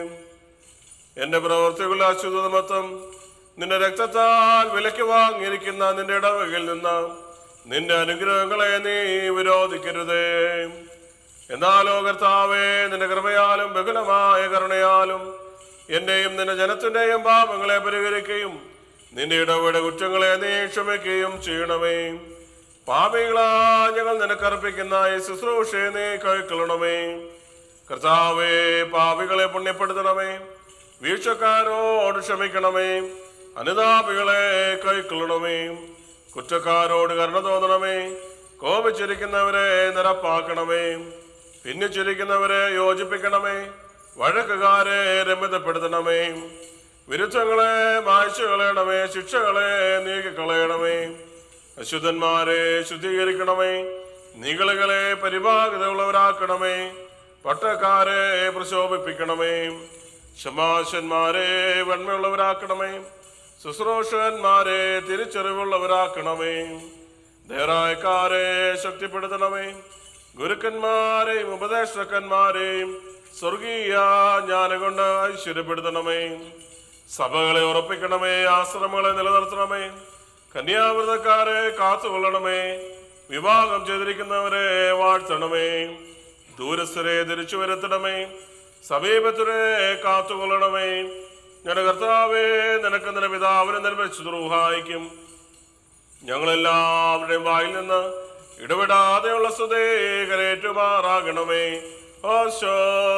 C: എന്റെ പ്രവൃത്തികളുടെ അശുദ്ധ നിമിത്തം നിന്റെ രക്തത്താൽ വിലക്ക് വാങ്ങിയിരിക്കുന്ന നിന്റെ ഇടവകയിൽ നിന്ന് നിന്റെ അനുഗ്രഹങ്ങളെ നീ വിരോധിക്കരുതേ എന്നാലോ കർത്താവേ നിന്റെ കൃപയാലും ബഹുലമായ കരുണയാലും എന്റെയും നിന്റെ ജനത്തിന്റെയും പാപങ്ങളെ പരിഹരിക്കുകയും നിന്റെ ഇടവയുടെ കുറ്റങ്ങളെ നീ ക്ഷമിക്കുകയും ചെയ്യണമേ പാപികളാ ഞങ്ങൾ നിനക്കർപ്പിക്കുന്ന ഈ ശുശ്രൂഷയെ നീ കൈക്കൊള്ളണമേ കർത്താവേ പാപികളെ പുണ്യപ്പെടുത്തണമേ വീഴ്ചക്കാരോട് ക്ഷമിക്കണമേ അനുതാപികളെ കൈക്കൊള്ളണമേ കുറ്റക്കാരോട് കരുണ തോന്നണമേ കോപിച്ചിരിക്കുന്നവരെ നിരപ്പാക്കണമേ ഭിന്നിച്ചിരിക്കുന്നവരെ യോജിപ്പിക്കണമേ വഴക്കുകാരെ രമ്യതപ്പെടുത്തണമേ വിരുദ്ധങ്ങളെ മായ്ച്ചു കളയണമേ ശിക്ഷകളെ നീക്കിക്കളയണമേ അശുദ്ധന്മാരെ ശുദ്ധീകരിക്കണമേ നികളുകളെ പരിഭാഗതയുള്ളവരാക്കണമേ പട്ടക്കാരെ പ്രശോഭിപ്പിക്കണമേ ശമാശന്മാരെ വെണ്മയുള്ളവരാക്കണമേ ശുശ്രൂഷകന്മാരെ തിരിച്ചറിവുള്ളവരാക്കണമേ ധേറായക്കാരെ ശക്തിപ്പെടുത്തണമേ ഗുരുക്കന്മാരെയും ഉപദേഷ്ടക്കന്മാരെയും സ്വർഗീയ ജ്ഞാനം കൊണ്ട് ഐശ്വര്യപ്പെടുത്തണമേ സഭകളെ ഉറപ്പിക്കണമേ ആശ്രമങ്ങളെ നിലനിർത്തണമേ കന്യാവ്രതക്കാരെ കാത്തുകൊള്ളണമേ വിവാഹം ചെയ്തിരിക്കുന്നവരെ വാഴ്ത്തണമേ ദൂരസ്ഥരെ തിരിച്ചു വരുത്തണമേ സമീപത്തിനെ കാത്തുകൊള്ളണമേ ഞാൻ കർത്താവേ നിനക്ക് നിന്റെ പിതാവിനെ നിർമ്മിച്ചു ദ്രൂഹായിക്കും ഞങ്ങളെല്ലാവരുടെയും വായിൽ നിന്ന് ഇടപെടാതെയുള്ള സ്തുതേ കരേറ്റുമാറാകണമേ ഓശോ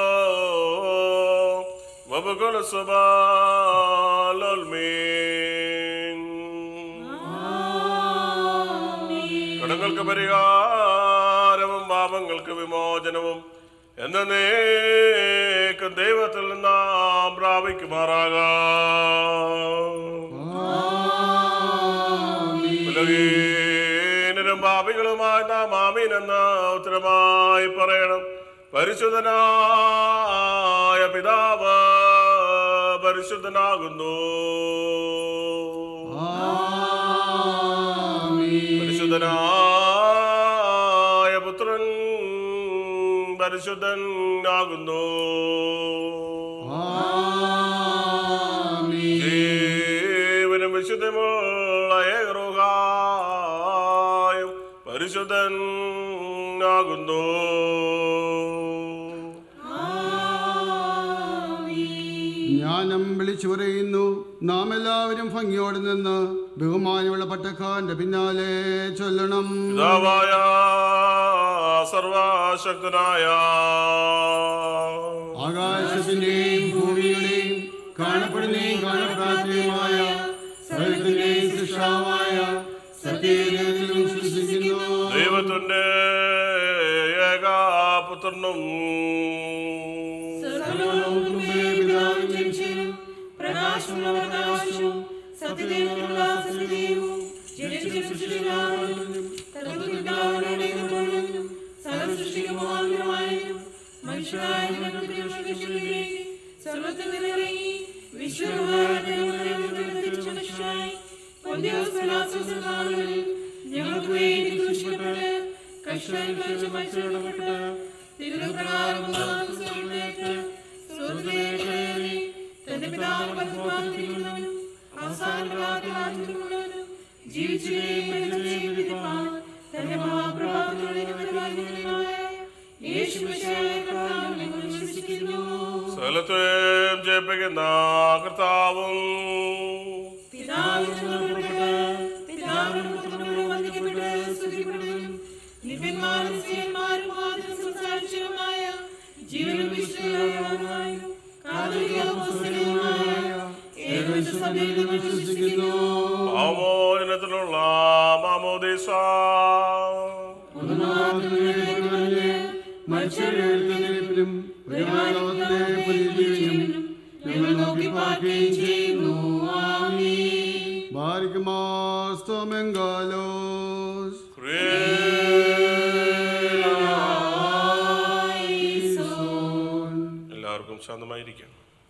C: വബുകുല സുബാലോൽമീൻ കടങ്ങൾക്ക് പരിഹാരവും പാപങ്ങൾക്ക് വിമോചനവും എന്നേക്കും ദൈവത്തിൽ നിന്ന് നാം പ്രാപിക്കുമാറാകാം ഉലകീനരും പാപികളുമായി നാം ആമീൻ എന്ന ഉത്തരമായി പറയണം പരിശുദ്ധനായ പിതാവ് പരിശുദ്ധനാകുന്നു പരിശുദ്ധനായ പുത്രൻ പരിശുദ്ധനാകുന്നു ജീവനും വിശുദ്ധമുള്ള ഏകറുഹായും പരിശുദ്ധനാകുന്നു
G: ജ്ഞാനം വിളിച്ചു പറയുന്നു നാം എല്ലാവരും ഭംഗിയോടെ നിന്ന് ബഹുമാനമുള്ള പട്ടക്കാരന്റെ പിന്നാലെ ചൊല്ലണം
C: പിതാവായ സർവശക്തനായ
G: ആകാശത്തിന്റെയും ഭൂമിയുടെയും കാണപ്പെടുന്നേയും കാണപ്പെടാത്തതുമായ സകലത്തിന്റെയും സൃഷ്ടാവായ സത്യത്തിലും വിശ്വസിക്കുന്നു
C: ദൈവത്തിന്റെ ഏകാപുത്രനും
G: സർവ്വലോകത്തിന്റെ പിതാവും ജനിച്ചവനും
F: പ്രകാശമുള്ള പ്രകാശവും സത്യദൈവത്തിലുള്ള സത്യദൈവവും ജനിച്ച സൃഷ്ടിക്കാരനും തലതുണ്ടാവുന്നതിനും സകല സൃഷ്ടിക്കുമാനും മനുഷ്യരായ ഞങ്ങൾക്ക് രക്ഷിക്കണമേ. സർവ്വത്തിൽ നിന്നിറങ്ങി വിശ്വനായി പൊന്തിയോസ് പിലാത്തോസിന്റെ നാളുകളിൽ ഞങ്ങൾക്ക് വേണ്ടി ക്രൂശിക്കപ്പെട്ട് കഷ്ടം കഴിച്ച് മത്സരപ്പെട്ട് തിരുപ്രകാരം സ്വർഗ്ഗത്തിലേക്ക് തന്റെ പിതാവ് പരിപാലിക്കുന്നവനും അവസാന പ്രാർത്ഥനാചിക്കുന്നവനും ജീവിച്ചുകയും മരിച്ചുകയും വിധിപ്പാൻ തന്റെ മഹാപ്രഭാതങ്ങളുടെ പരിപാലനമായ യേശു മിശിഹായെ കർത്താവിൽ ഞങ്ങൾ വിശ്വസിക്കുന്നു
C: സകല സകലത്തെയും ജയിപ്പിക്കുന്ന കർത്താവും
F: പിതാവിനോട് പുറപ്പെട്ട് പിതാവിനും പുത്രനോട് വന്ദിക്കപ്പെട്ട് സ്തുതിക്കപ്പെടുന്നതും ദിവ്യന്മാരും സ്ത്രീയന്മാരും മാത്രം സംസാരിച്ചതുമായ ജീവനും വിശുദ്ധമായ കാതോലിക അപ്പോസ്തലനുമായ ഏകവിശ്വസഭയിൽ വിശ്വസിക്കുന്നു
C: മാമോചനത്തിനുള്ള മാമോദീസ
G: മനുഷ്യരെഴുത്തും വരുമാനത്തിലെ പുലിയും
F: ഞങ്ങൾ നോക്കി പാർക്കുകയും ചെയ്യുന്നു ആമീൻ
G: ബാരിക്കുമാസ്തോമെങ്കാലോസ്
C: എല്ലാവർക്കും ശാന്തമായിരിക്കാം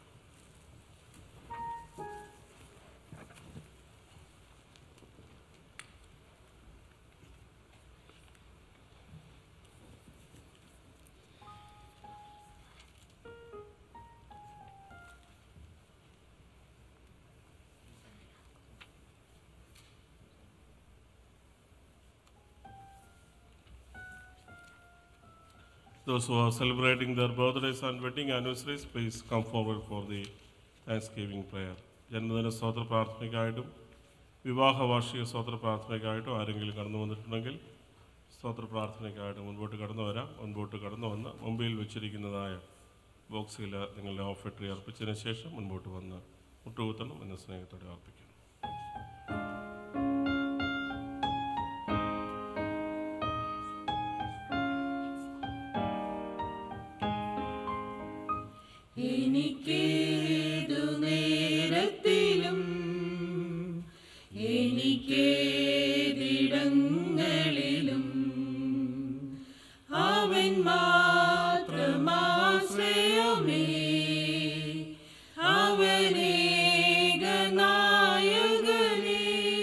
C: Those who are celebrating their birthdays and wedding anniversaries, please come forward for the Thanksgiving prayer. ജന്മദിന സ്തോത്ര പ്രാർത്ഥനയ്ക്കായിട്ടും വിവാഹ വാർഷിക സ്തോത്ര പ്രാർത്ഥനയ്ക്കായിട്ടും ആരെങ്കിലും കടന്നു വന്നിട്ടുണ്ടെങ്കിൽ സ്തോത്ര പ്രാർത്ഥനയ്ക്കായിട്ട് മുൻപോട്ട് കടന്നു വരാം മുൻപോട്ട് കടന്നു വന്ന് മുമ്പിൽ വെച്ചിരിക്കുന്നതായ ബോക്സിൽ നിങ്ങളുടെ ഓഫർ അർപ്പിച്ചതിന് ശേഷം മുൻപോട്ട് വന്ന് മുട്ടുകുത്തണം എന്ന സ്നേഹത്തോടെ അർപ്പിക്കണം
F: എനിക്കേതു നേരത്തിലും എനിക്കേതിടങ്ങളിലും അവൻ മാത്രമാശ്രയമേ അവനേകനായകനേ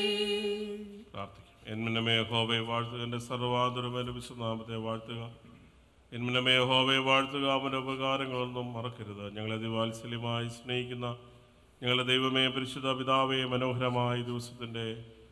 C: പ്രാർത്ഥിക്കും എന്മിനമേ ഹോവെ വാഴ്ത്തുക എൻ്റെ സർവാതുരമേൻ്റെ വിശ്വനാമത്തെ വാഴ്ത്തുക എന്മിനമേ ഹോവെ വാഴ്ത്തുക അവൻ്റെ ഉപകാരങ്ങളൊന്നും മറക്കരുത് ഞങ്ങളെ ദിവാത്സല്യമായി സ്നേഹിക്കുന്ന ഞങ്ങളുടെ ദൈവമേ പരിശുദ്ധ പിതാവേ മനോഹരമായ ഈ ദിവസത്തിൻ്റെ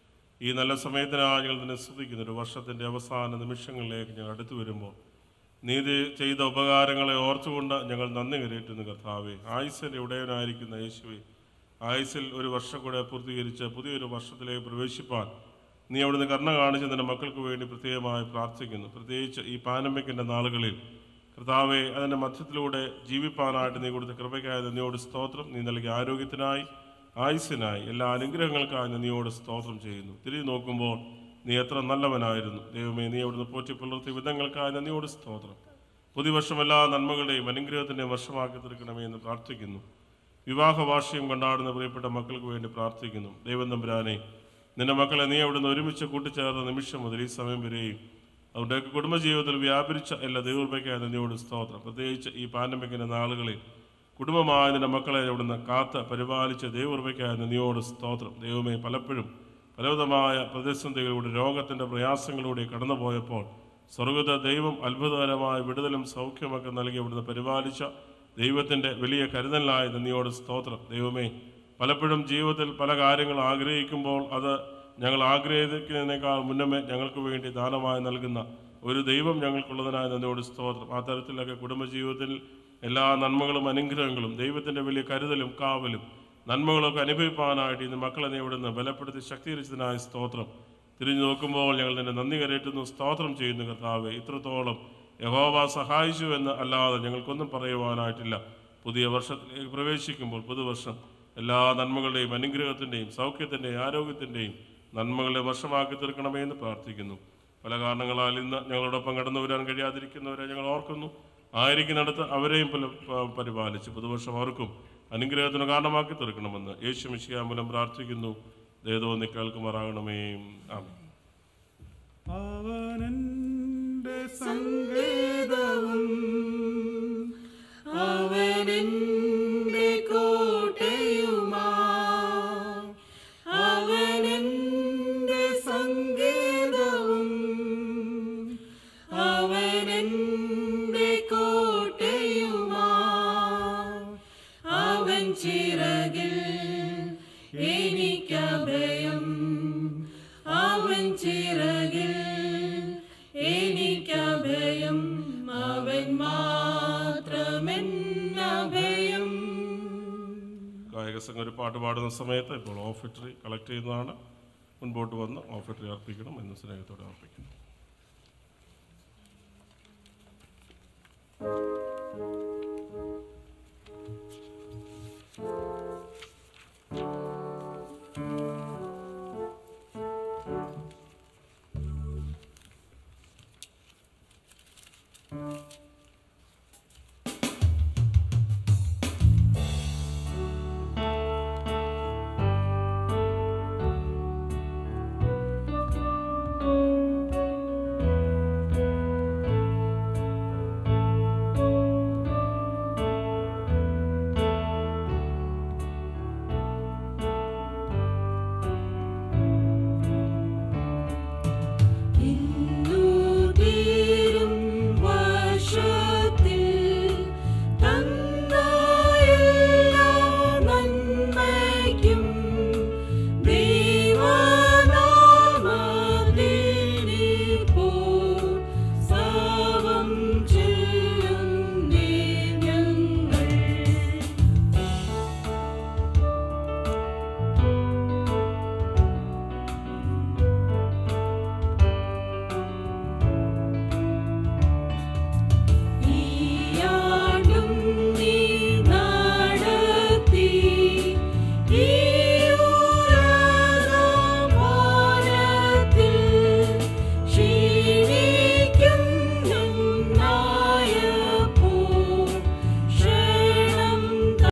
C: ഈ നല്ല സമയത്തിനായി ഞങ്ങൾ നിന്നെ സ്തുതിക്കുന്നു ഒരു വർഷത്തിൻ്റെ അവസാന നിമിഷങ്ങളിലേക്ക് ഞങ്ങൾ അടുത്തു വരുമ്പോൾ നീതി ചെയ്ത ഉപകാരങ്ങളെ ഓർത്തുകൊണ്ട് ഞങ്ങൾ നന്ദി കരയേറ്റുന്നു കർത്താവെ ആയുസിൻ്റെ ഉടയവനായിരിക്കുന്ന യേശുവെ ആയുസിൽ ഒരു വർഷം കൂടെ പൂർത്തീകരിച്ച് പുതിയൊരു വർഷത്തിലേക്ക് പ്രവേശിപ്പാൻ നീ അവിടുന്ന് കരുണ കാണിച്ച് നിന്റെ മക്കൾക്ക് വേണ്ടി പ്രത്യേകമായി പ്രാർത്ഥിക്കുന്നു പ്രത്യേകിച്ച് ഈ പാനമ്യക്കിൻ്റെ നാളുകളിൽ കർത്താവെ അതിൻ്റെ മധ്യത്തിലൂടെ ജീവിപ്പാനായിട്ട് നീ കൊടുത്ത കൃപയ്ക്കായ നന്ദിയോട് സ്തോത്രം നീ നൽകിയ ആരോഗ്യത്തിനായി ആയുസ്സിനായി എല്ലാ അനുഗ്രഹങ്ങൾക്കായി നന്ദിയോട് സ്തോത്രം ചെയ്യുന്നു തിരിഞ്ഞു നോക്കുമ്പോൾ നീ എത്ര നല്ലവനായിരുന്നു ദൈവമേ നീ അവിടുന്ന് പോറ്റി പുലർത്തിയ വിധങ്ങൾക്കായി നന്ദിയോട് സ്തോത്രം പുതുവർഷം എല്ലാ നന്മകളുടെയും അനുഗ്രഹത്തിൻ്റെയും വർഷമാക്കി തീർക്കണമേ എന്ന് പ്രാർത്ഥിക്കുന്നു വിവാഹ വാർഷികം കൊണ്ടാടുന്ന പ്രിയപ്പെട്ട മക്കൾക്ക് വേണ്ടി പ്രാർത്ഥിക്കുന്നു ദൈവം തമ്പുരാനെ നിന്റെ മക്കളെ നീ അവിടുന്ന് ഒരുമിച്ച് കൂട്ടിച്ചേർന്ന നിമിഷം മുതൽ ഈ സമയം വരെയും അവരുടെയൊക്കെ കുടുംബജീവിതത്തിൽ വ്യാപരിച്ച എല്ലാ ദൈവകൃപയ്ക്കായ നന്ദിയോട് സ്തോത്രം പ്രത്യേകിച്ച് ഈ പാൻഡമിക്കിൻ്റെ നാളുകളിൽ കുടുംബമായ നിന്റെ മക്കളെ അവിടുന്ന് കാത്ത് പരിപാലിച്ച ദൈവകൃപയ്ക്കായ നന്ദിയോട് സ്തോത്രം ദൈവമേ പലപ്പോഴും പലവിധമായ പ്രതിസന്ധികളിലൂടെ രോഗത്തിൻ്റെ പ്രയാസങ്ങളിലൂടെ കടന്നുപോയപ്പോൾ സ്വർഗത ദൈവം അത്ഭുതകരമായ വിടുതലും സൗഖ്യമൊക്കെ നൽകി അവിടുന്ന് പരിപാലിച്ച ദൈവത്തിൻ്റെ വലിയ കരുതലായ നന്ദിയോട് സ്തോത്രം ദൈവമേ പലപ്പോഴും ജീവിതത്തിൽ പല കാര്യങ്ങൾ ആഗ്രഹിക്കുമ്പോൾ അത് ഞങ്ങൾ ആഗ്രഹിക്കുന്നതിനേക്കാൾ മുന്നമേ ഞങ്ങൾക്ക് വേണ്ടി ദാനമായി നൽകുന്ന ഒരു ദൈവം ഞങ്ങൾക്കുള്ളതിനായ നന്ദിയോട് സ്തോത്രം ആ തരത്തിലൊക്കെ കുടുംബജീവിതത്തിൽ എല്ലാ നന്മകളും അനുഗ്രഹങ്ങളും ദൈവത്തിൻ്റെ വലിയ കരുതലും കാവലും നന്മകളൊക്കെ അനുഭവിപ്പാനായിട്ട് ഇന്ന് മക്കളെ നീ ഇവിടുന്ന് ബലപ്പെടുത്തി ശക്തീകരിച്ചതിനായ സ്തോത്രം തിരിഞ്ഞു നോക്കുമ്പോൾ ഞങ്ങൾ നിന്നെ നന്ദി കരയറ്റുന്നു സ്തോത്രം ചെയ്യുന്നു കർത്താവെ ഇത്രത്തോളം യഹോവ സഹായിച്ചു എന്ന് അല്ലാതെ ഞങ്ങൾക്കൊന്നും പറയുവാനായിട്ടില്ല പുതിയ വർഷത്തിലേക്ക് പ്രവേശിക്കുമ്പോൾ പുതുവർഷം എല്ലാ നന്മകളുടെയും അനുഗ്രഹത്തിൻ്റെയും സൗഖ്യത്തിൻ്റെയും ആരോഗ്യത്തിൻ്റെയും നന്മകളെ വർഷമാക്കി തീർക്കണമേ എന്ന് പ്രാർത്ഥിക്കുന്നു പല കാരണങ്ങളാൽ ഇന്ന് ഞങ്ങളോടൊപ്പം കടന്നു വരാൻ കഴിയാതിരിക്കുന്നവരെ ഞങ്ങൾ ഓർക്കുന്നു ആയിരിക്കുന്നിടത്ത് അവരെയും പല- പ- പരിപാലിച്ച് പുതുവർഷം അവർക്കും അനുഗ്രഹത്തിന് കാരണമാക്കി തീർക്കണമെന്ന് യേശു മിശിയ മൂലം പ്രാർത്ഥിക്കുന്നു ദേതോ നീ കേൾക്കുമാറാകണമേ ആമേൻ
B: അവനെന്റെ
F: സങ്കേതവും അവനെന്റെ കോട്ടയുമാ അവനെന്റെ സങ്കേതവും അവനെന്റെ കോട്ടയുമാ അവൻ ചിറകിൽ എനിക്കഭയം അവൻ ചിറകിൽ എനിക്കഭയം അവൻ മാത്രമെന്നഭയം
C: ഗായകസംഘം ഒരു പാട്ട് പാടുന്ന സമയത്ത് ഇപ്പോൾ ഓഫിറ്ററി കളക്ട് ചെയ്യുന്നതാണ് മുൻപോട്ട് വന്ന് ഓഫിറ്ററി അർപ്പിക്കണം എന്ന് സ്നേഹത്തോടെ അർപ്പിക്കണം